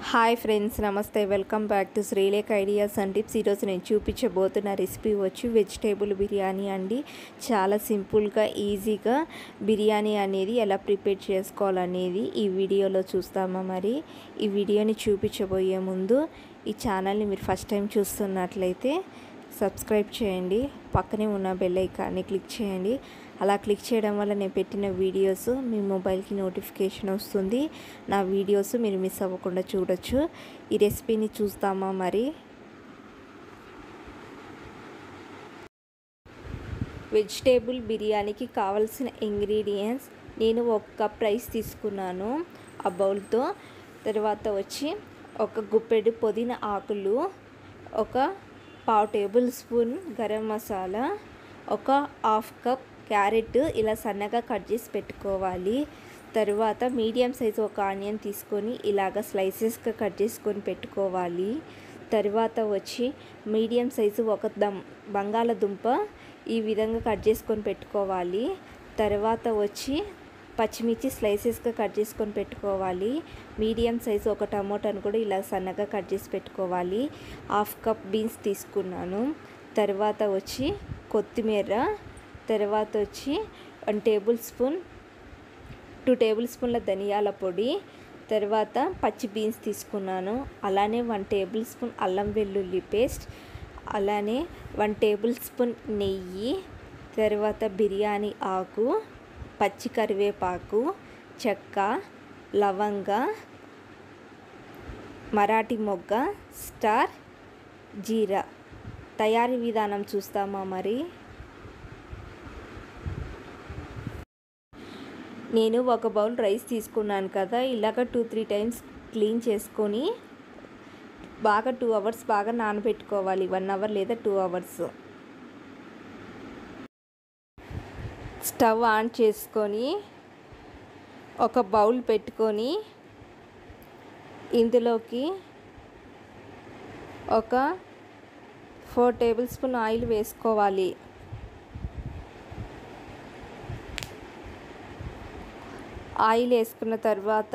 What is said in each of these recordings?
hi friends నమస్తే welcome back to Sreelekha ideas and tips ఈరోజు నేను చూపించబోతున్న రెసిపీ వచ్చి వెజిటేబుల్ బిర్యానీ అండి చాలా సింపుల్గా ఈజీగా బిర్యానీ అనేది ఎలా ప్రిపేర్ చేసుకోవాలనేది ఈ వీడియోలో చూస్తామా మరి ఈ వీడియోని చూపించబోయే ముందు ఈ ఛానల్ని మీరు ఫస్ట్ టైం చూస్తున్నట్లయితే సబ్స్క్రైబ్ చేయండి పక్కనే ఉన్న బెల్ ఐకాన్ని క్లిక్ చేయండి అలా క్లిక్ చేయడం వల్ల నేను పెట్టిన వీడియోస్ మీ మొబైల్కి నోటిఫికేషన్ వస్తుంది నా వీడియోస్ మీరు మిస్ అవ్వకుండా చూడొచ్చు ఈ రెసిపీని చూస్తామా మరి వెజిటేబుల్ బిర్యానీకి కావలసిన ఇంగ్రీడియంట్స్ నేను ఒక కప్ రైస్ తీసుకున్నాను ఆ బౌల్తో తర్వాత వచ్చి ఒక గుప్పెడు పుదీనా ఆకులు ఒక పావు టేబుల్ స్పూన్ గరం మసాలా ఒక హాఫ్ కప్ క్యారెట్ ఇలా సన్నగా కట్ చేసి పెట్టుకోవాలి తర్వాత మీడియం సైజు ఒక ఆనియన్ తీసుకొని ఇలాగ స్లైసెస్గా కట్ చేసుకొని పెట్టుకోవాలి తర్వాత వచ్చి మీడియం సైజు ఒక దమ్ బంగాళదుంప ఈ విధంగా కట్ చేసుకొని పెట్టుకోవాలి తర్వాత వచ్చి పచ్చిమిర్చి స్లైసెస్గా కట్ చేసుకొని పెట్టుకోవాలి మీడియం సైజు ఒక టమోటాను కూడా ఇలా సన్నగా కట్ చేసి పెట్టుకోవాలి హాఫ్ కప్ బీన్స్ తీసుకున్నాను తర్వాత వచ్చి కొత్తిమీర తర్వాత వచ్చి one tablespoon two table స్పూన్ల ధనియాల పొడి తర్వాత పచ్చి బీన్స్ తీసుకున్నాను అలానే వన్ టేబుల్ స్పూన్ అల్లం వెల్లుల్లి పేస్ట్ అలానే వన్ టేబుల్ స్పూన్ నెయ్యి తర్వాత బిర్యానీ ఆకు పచ్చి కరివేపాకు చెక్క లవంగ మరాఠీ మొగ్గ స్టార్ జీరా తయారీ విధానం చూస్తామా మరి నేను ఒక బౌల్ రైస్ తీసుకున్నాను కదా ఇలాగ టూ త్రీ టైమ్స్ క్లీన్ చేసుకొని బాగా టూ అవర్స్ బాగా నానబెట్టుకోవాలి వన్ అవర్ లేదా టూ అవర్స్ స్టవ్ ఆన్ చేసుకొని ఒక బౌల్ పెట్టుకొని ఇందులోకి ఒక ఫోర్ టేబుల్ స్పూన్ ఆయిల్ వేసుకోవాలి ఆయిల్ వేసుకున్న తర్వాత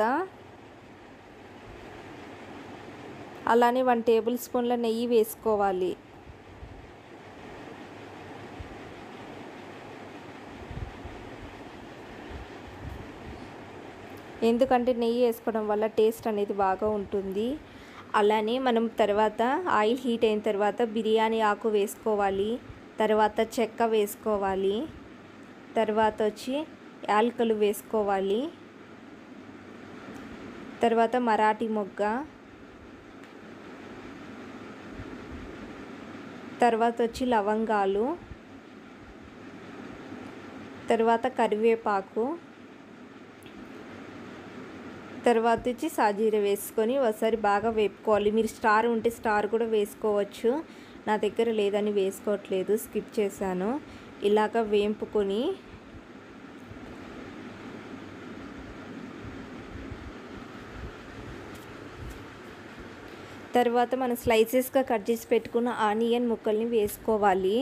అలానే వన్ టేబుల్ స్పూన్ల నెయ్యి వేసుకోవాలి ఎందుకంటే నెయ్యి వేసుకోవడం వల్ల టేస్ట్ అనేది బాగా ఉంటుంది అలానే మనం తర్వాత ఆయిల్ హీట్ అయిన తర్వాత బిర్యానీ ఆకు వేసుకోవాలి తర్వాత చెక్క వేసుకోవాలి తర్వాత వచ్చి యాలకలు వేసుకోవాలి తర్వాత మరాఠీ మొగ్గ తర్వాత వచ్చి లవంగాలు తర్వాత కరివేపాకు తర్వాత వచ్చి సాజీర వేసుకొని ఒకసారి బాగా వేపుకోవాలి మీరు స్టార్ ఉంటే స్టార్ కూడా వేసుకోవచ్చు నా దగ్గర లేదని వేసుకోవట్లేదు స్కిప్ చేశాను ఇలాగ వేంపుకొని తర్వాత మనం స్లైసెస్గా కట్ చేసి పెట్టుకున్న ఆనియన్ ముక్కల్ని వేసుకోవాలి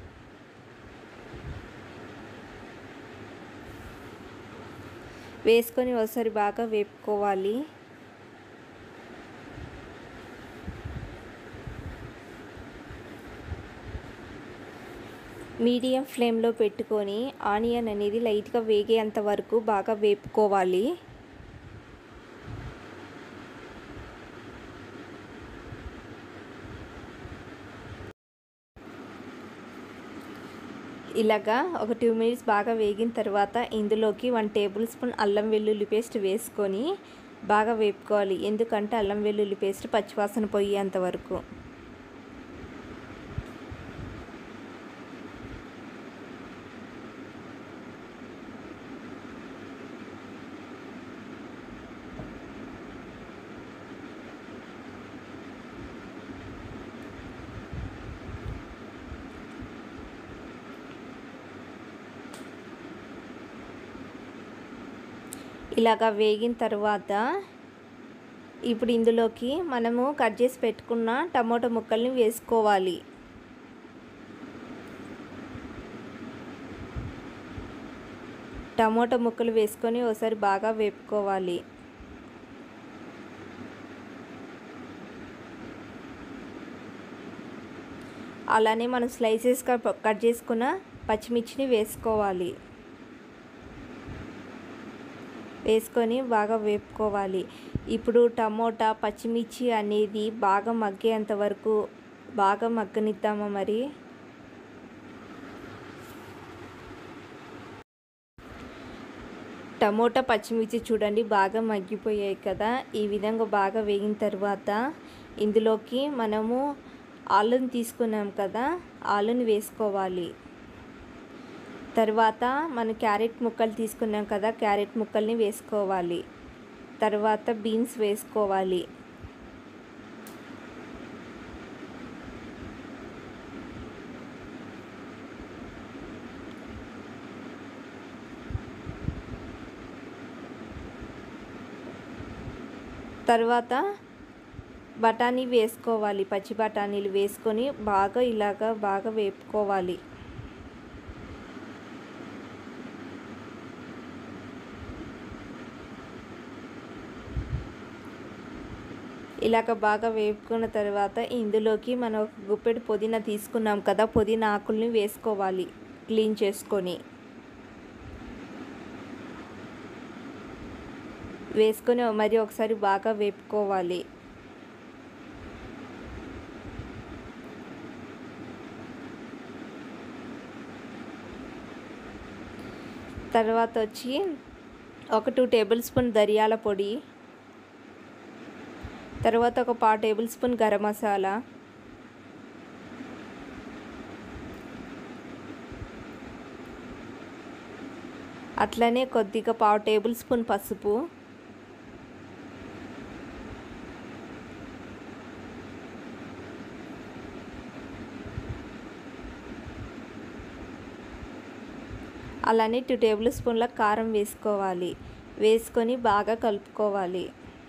వేసుకొని ఒకసారి బాగా వేపుకోవాలి మీడియం ఫ్లేమ్లో పెట్టుకొని ఆనియన్ అనేది లైట్గా వేగేంత వరకు బాగా వేపుకోవాలి ఇలాగా ఒక టూ మినిట్స్ బాగా వేగిన తర్వాత ఇందులోకి వన్ టేబుల్ స్పూన్ అల్లం వెల్లుల్లి పేస్ట్ వేసుకొని బాగా వేపుకోవాలి ఎందుకంటే అల్లం వెల్లుల్లి పేస్ట్ పచ్చివాసన పోయేంత వరకు ఇలాగా వేగిన తర్వాత ఇప్పుడు ఇందులోకి మనము కట్ చేసి పెట్టుకున్న టమోటా ముక్కల్ని వేసుకోవాలి టమోటా ముక్కలు వేసుకొని ఒకసారి బాగా వేపుకోవాలి అలానే మనం స్లైసెస్గా కట్ చేసుకున్న పచ్చిమిర్చిని వేసుకోవాలి వేసుకొని బాగా వేపుకోవాలి ఇప్పుడు టమోటా పచ్చిమిర్చి అనేది బాగా మగ్గేంత వరకు బాగా మగ్గనిద్దామా మరి టమోటా పచ్చిమిర్చి చూడండి బాగా మగ్గిపోయాయి కదా ఈ విధంగా బాగా వేగిన తర్వాత ఇందులోకి మనము ఆలుని తీసుకున్నాం కదా ఆలుని వేసుకోవాలి తర్వాత మనం క్యారెట్ ముక్కలు తీసుకున్నాం కదా క్యారెట్ ముక్కల్ని వేసుకోవాలి తర్వాత బీన్స్ వేసుకోవాలి తర్వాత బఠానీ వేసుకోవాలి పచ్చి బఠానీలు వేసుకొని బాగా ఇలాగా బాగా వేపుకోవాలి ఇలాగ బాగా వేపుకున్న తర్వాత ఇందులోకి మనం ఒక గుప్పెడు పుదీనా తీసుకున్నాం కదా పుదీనా ఆకుల్ని వేసుకోవాలి క్లీన్ చేసుకొని వేసుకొని మరి ఒకసారి బాగా వేపుకోవాలి తర్వాత వచ్చి ఒక టూ టేబుల్ స్పూన్ ధనియాల పొడి తర్వాత ఒక పా టేబుల్ స్పూన్ గరం మసాలా అట్లనే కొద్దిగా పావు టేబుల్ స్పూన్ పసుపు అలానే టూ టేబుల్ స్పూన్ల కారం వేసుకోవాలి వేసుకొని బాగా కలుపుకోవాలి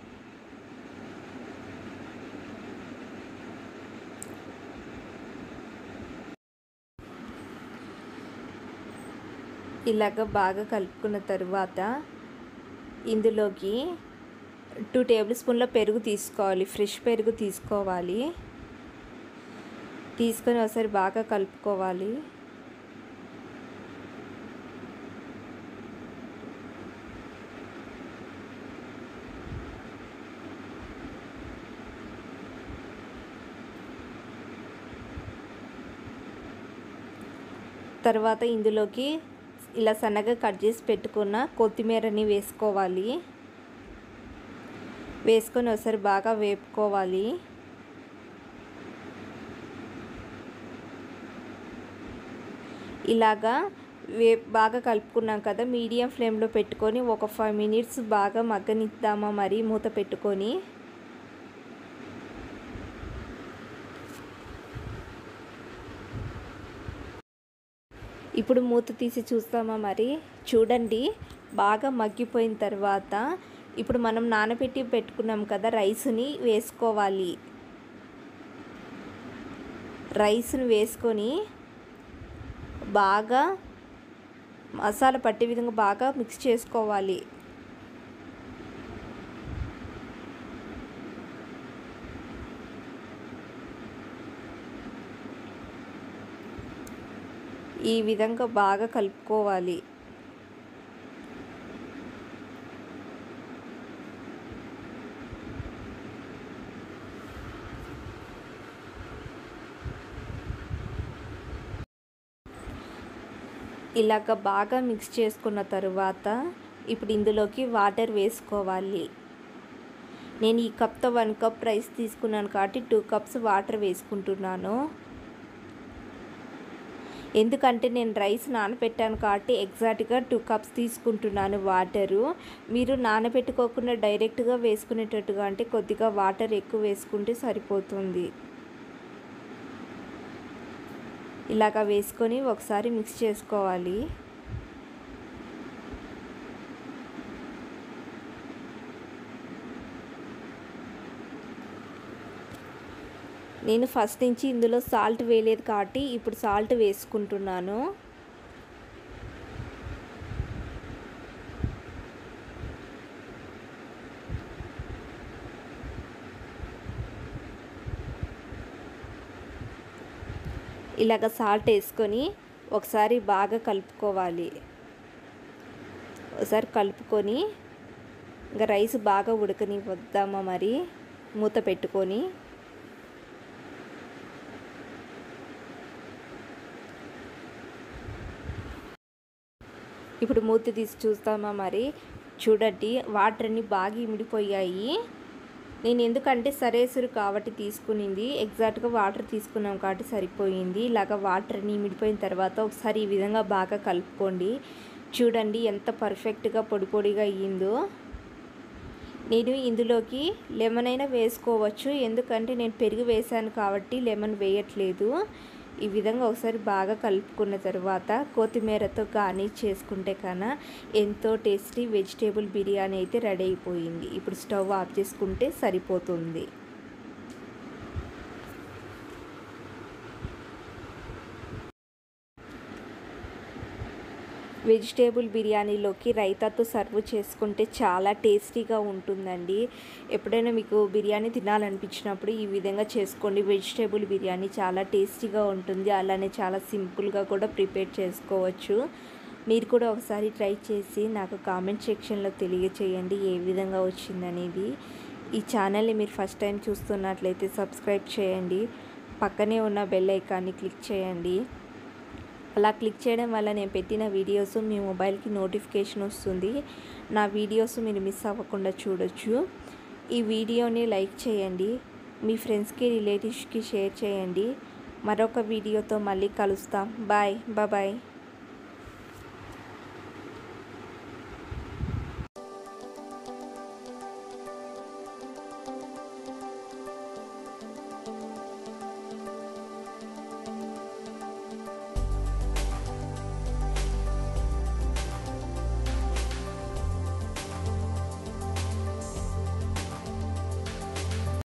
ఇలాగ బాగా కలుపుకున్న తర్వాత ఇందులోకి టూ టేబుల్ స్పూన్ల పెరుగు తీసుకోవాలి ఫ్రెష్ పెరుగు తీసుకోవాలి తీసుకొని ఒకసారి బాగా కలుపుకోవాలి తర్వాత ఇందులోకి ఇలా సన్నగా కట్ చేసి పెట్టుకున్న కొత్తిమీరని వేసుకోవాలి వేసుకొని ఒకసారి బాగా వేపుకోవాలి ఇలాగా వే బాగా కలుపుకున్నాం కదా మీడియం ఫ్లేమ్లో పెట్టుకొని ఒక ఫైవ్ మినిట్స్ బాగా మగ్గనిద్దామా మరి మూత పెట్టుకొని ఇప్పుడు మూత తీసి చూస్తామా మరి చూడండి బాగా మగ్గిపోయిన తర్వాత ఇప్పుడు మనం నానబెట్టి పెట్టుకున్నాం కదా రైస్ని వేసుకోవాలి రైస్ని వేసుకొని బాగా మసాలా పట్టే విధంగా బాగా మిక్స్ చేసుకోవాలి ఈ విధంగా బాగా కలుపుకోవాలి ఇలాగ బాగా మిక్స్ చేసుకున్న తర్వాత ఇప్పుడు ఇందులోకి వాటర్ వేసుకోవాలి నేను ఈ కప్తో వన్ కప్ రైస్ తీసుకున్నాను కాబట్టి టూ కప్స్ వాటర్ వేసుకుంటున్నాను ఎందుకంటే నేను రైస్ నానబెట్టాను కాబట్టి ఎగ్జాక్ట్గా టూ కప్స్ తీసుకుంటున్నాను వాటరు మీరు నానబెట్టుకోకుండా డైరెక్ట్గా వేసుకునేటట్టుగా అంటే కొద్దిగా వాటర్ ఎక్కువ వేసుకుంటే సరిపోతుంది ఇలాగ వేసుకొని ఒకసారి మిక్స్ చేసుకోవాలి నేను ఫస్ట్ నుంచి ఇందులో సాల్ట్ వేయలేదు కాబట్టి ఇప్పుడు సాల్ట్ వేసుకుంటున్నాను ఇలాగ సాల్ట్ వేసుకొని ఒకసారి బాగా కలుపుకోవాలి ఒకసారి కలుపుకొని ఇంకా రైస్ బాగా ఉడకని వద్దామా మరి మూత పెట్టుకొని ఇప్పుడు మూత తీసి చూస్తామా మరి చూడండి వాటర్ అన్ని బాగా ఇమిడిపోయాయి నేను ఎందుకంటే సరేసురు కాబట్టి తీసుకునింది ఎగ్జాక్ట్గా వాటర్ తీసుకున్నాం కాబట్టి సరిపోయింది ఇలాగ వాటర్ అన్ని ఇమిడిపోయిన తర్వాత ఒకసారి ఈ విధంగా బాగా కలుపుకోండి చూడండి ఎంత పర్ఫెక్ట్గా పొడి పొడిగా అయ్యిందో నేను ఇందులోకి లెమన్ అయినా వేసుకోవచ్చు ఎందుకంటే నేను పెరుగు వేసాను కాబట్టి లెమన్ వేయట్లేదు ఈ విధంగా ఒకసారి బాగా కలుపుకున్న తర్వాత కొత్తిమీరతో గార్నిష్ చేసుకుంటే కన్నా ఎంతో టేస్టీ వెజిటేబుల్ బిర్యానీ అయితే రెడీ అయిపోయింది ఇప్పుడు స్టవ్ ఆఫ్ చేసుకుంటే సరిపోతుంది వెజిటేబుల్ బిర్యానీలోకి రైతాతో సర్వ్ చేసుకుంటే చాలా టేస్టీగా ఉంటుందండి ఎప్పుడైనా మీకు బిర్యానీ తినాలనిపించినప్పుడు ఈ విధంగా చేసుకోండి వెజిటేబుల్ బిర్యానీ చాలా టేస్టీగా ఉంటుంది అలానే చాలా సింపుల్గా కూడా ప్రిపేర్ చేసుకోవచ్చు మీరు కూడా ఒకసారి ట్రై చేసి నాకు కామెంట్ సెక్షన్లో తెలియచేయండి ఏ విధంగా వచ్చిందనేది ఈ ఛానల్ని మీరు ఫస్ట్ టైం చూస్తున్నట్లయితే సబ్స్క్రైబ్ చేయండి పక్కనే ఉన్న బెల్ ఐకాన్ని క్లిక్ చేయండి అలా క్లిక్ చేయడం వల్ల నేను పెట్టిన వీడియోస్ మీ మొబైల్కి నోటిఫికేషన్ వస్తుంది నా వీడియోస్ మీరు మిస్ అవ్వకుండా చూడొచ్చు ఈ వీడియోని లైక్ చేయండి మీ ఫ్రెండ్స్కి రిలేటివ్స్కి షేర్ చేయండి మరొక వీడియోతో మళ్ళీ కలుస్తాం బాయ్ బాయ్